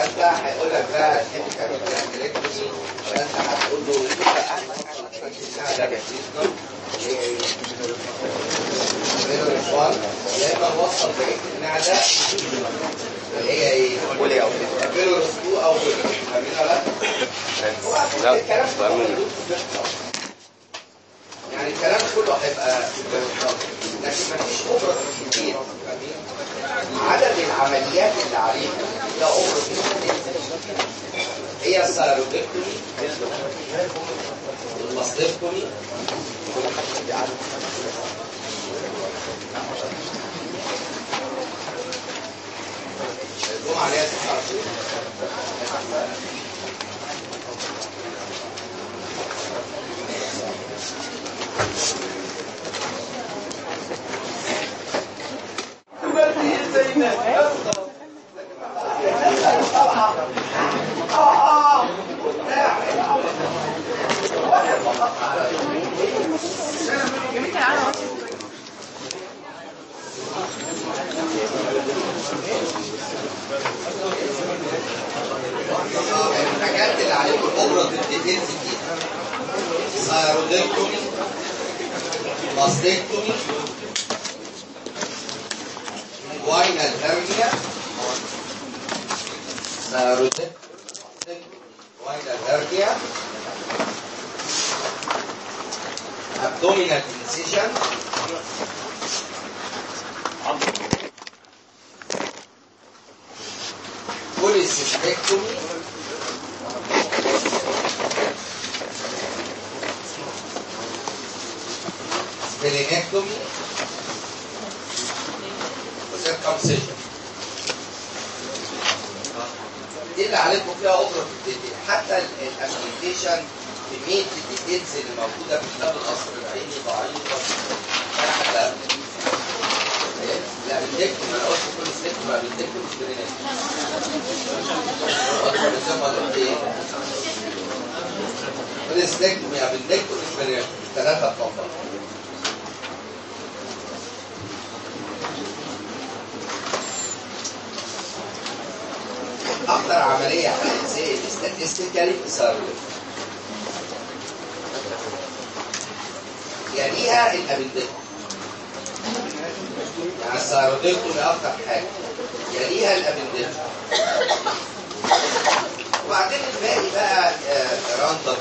فانت هيقول لك بقى تحب تعمل الكتريكتومي فانت هتقول له لا ده يا اما نوصل بقيه المعده اللي هي ايه؟ ولي او فيروس 2 او فيروس فاهمين ولا لا؟ هو لا، الكلام سؤال كله مني. يعني الكلام كله هيبقى لكن مفيش اوبرا كتير فاهمين؟ عدد العمليات اللي عليها هي اوبرا هي السيروتكتومي الماستكتومي الجمعة عليها ست عشر الحاجات اللي عليكم الأوبرا الديتيلز دي سيرودكتومي ماستكتومي واينال هيرنيا سيرودكتومي واينال هيرنيا abdominal incision cholecystectomy splenectomy circumcision دي اللي عليكم فيها اوبرا حتى الابلكيشن كميه الديتيلز اللي موجوده في كتاب القصر العيني ضعيفه انا حتى لا بندكتم انا قلت كل ست ما بندكتم مش كل ستكتم يا بندكتم مش برينكتم ثلاثه فقط اكتر عمليه هتتسال statistically سيرفر يليها الابندكتوم يعني السيرودكتوم اكتر حاجه يليها الابندكتوم وبعدين الباقي بقى راندر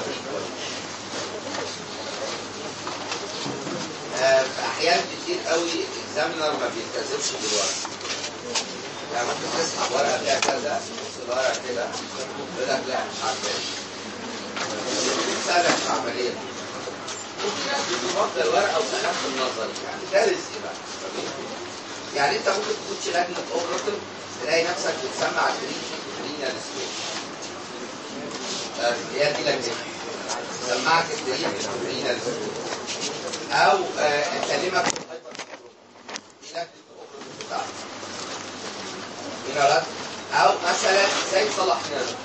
في احيان كتير قوي الاكزامينر ما بيلتزمش بالورق يعني ممكن تسحب ورقه فيها كذا نص الورقه كده يقول لك لا مش عارف ايه سالك في عمليه وفي ناس بتفضل الورقه وسالك في النظري يعني ده رزق بقى يعني انت ممكن تخش لجنه اوبرتيف تلاقي نفسك بتسمع تريتمنت رينال سويت هي دي لجنه سمعك التريتمنت رينال سويت او آه، اكلمك في الهايبر دي لجنه الاوبرتيف بتاعتك هنا لا او مثلا ازاي تصلح نيرف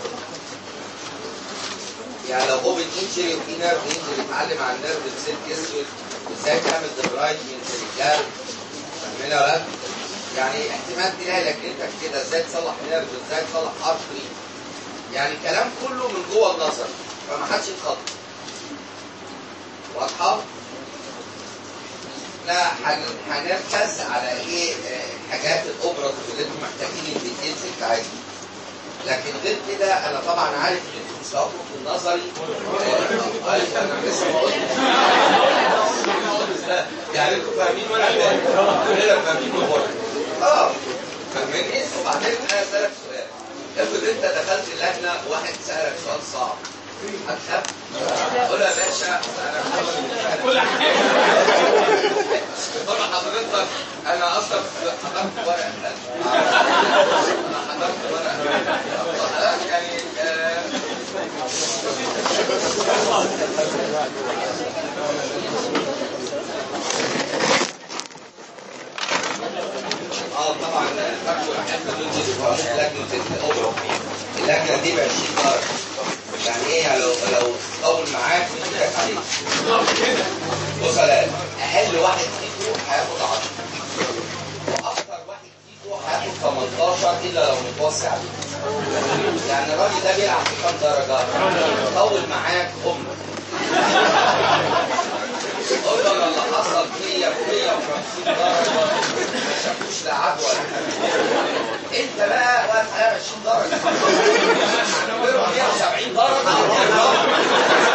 يعني لو اوبن انجري وفي نيرف انجري اتعلم عن النيرف بسلك اسود وازاي تعمل ديبرايدمنت للجرح فاهمين ولا لا؟ يعني احتمال تلاقي لجنتك كده ازاي تصلح نيرف ازاي تصلح ارتري يعني الكلام كله من جوه النظر فما حدش يتخطى واضحه؟ لا هن- هنركز على ايه آه، الحاجات الاوبرا اللي انتم محتاجين الديتيلز بتاعتها لكن غير كده انا طبعا عارف ان انتم سواكم في النظري آه، آه، انا لسه ما قلتش يعني انتم فاهمين وانا فاهم كلنا فاهمين وبره اه فاهمين وبعدين انا اسالك سؤال افرض انت دخلت اللجنه واحد سالك سؤال صعب هتخاف؟ قول يا باشا انا كل حاجه طبعا حضرتك انا اصلا حضرت ورقه انا حضرت ورقه يعني آه، اه طبعا فاكتور احب ضد لجنه الاوبرا اللجنه دي ب 20 درجه يعني ايه يعني لو لو طول معاك ويجيلك عليك بص يا لا اقل واحد فيكم هياخد 10 واكتر واحد فيكم هياخد 18 الا لو متوصي عليه يعني الراجل ده بيلعب في كام درجه؟ طول معاك امك قول له اللي حصل فيا ب 150 درجه ما شافوش لا عدوى ولا حاجه انت بقى واقف على 20 درجه هنعمله 170 درجه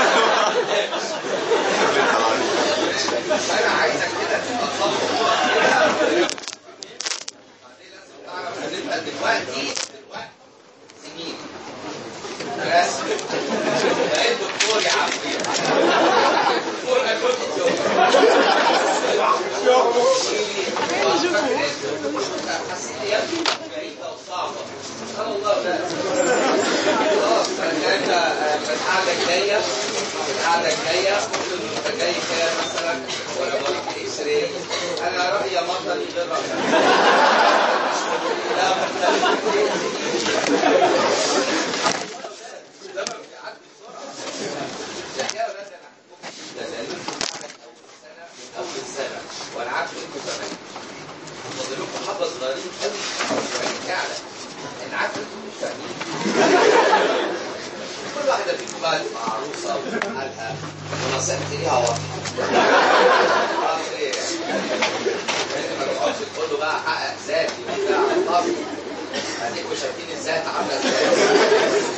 انا عايزك كده تبقى خطوه كده بعدين لازم تعرف ان انت دلوقتي دلوقتي سنين رسم بقيت دكتور يا عم دكتور انا كنت حسيت يا ابني بعيدة وصعبة سبحان الله لا خلاص انت القعدة الجاية القعدة الجاية ممكن انت جاي كده مثلا وانا بقول اكس راي انا رأيي مرضى لي غير رأيك لا ده ما بيعدي بسرعة ده يا ولاد انا ده لازم اول سنة وانا عارف انكم كمان فاضل لكم حبة صغيرين قوي فعلا انا عارف انكم مش فاهمين كل واحدة فيكم بقى تبقى عروسة وحالها ونصيحتي ليها واضحة خلاص ايه يعني ما تقعدش تقول له بقى حقق ذاتي وبتاع طب اديكوا شايفين الذات عاملة ازاي